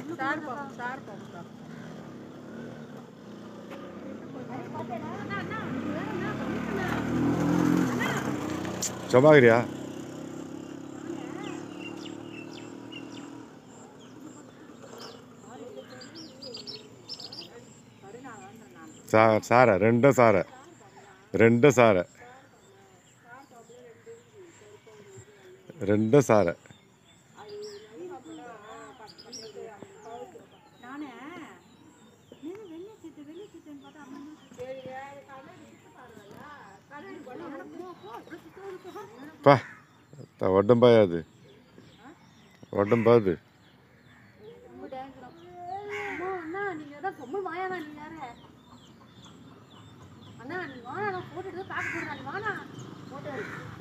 sir பாப்போம் sir பாப்போம் சும்மாகிறியா சா சாரை ரெண்டும் சாரை ரெண்டும் சாரை ரெண்டும் சாரை நானே நீங்க வெளியே சிட்டு வெளியே சிட்டுன்னு பார்த்தா அம்மா பா த- உடம்பா அது உடம்பா அது ரொம்ப டேஞ்சரம் அம்மா அண்ணா நீங்க ஏதாவது ரொம்ப மாயாண்ணா நீங்க யாரு அண்ணா நீ வாண்ணா நான் போட்டுட்டு பார்க்க போடுறேன் நீ வாண்ணா போட்டு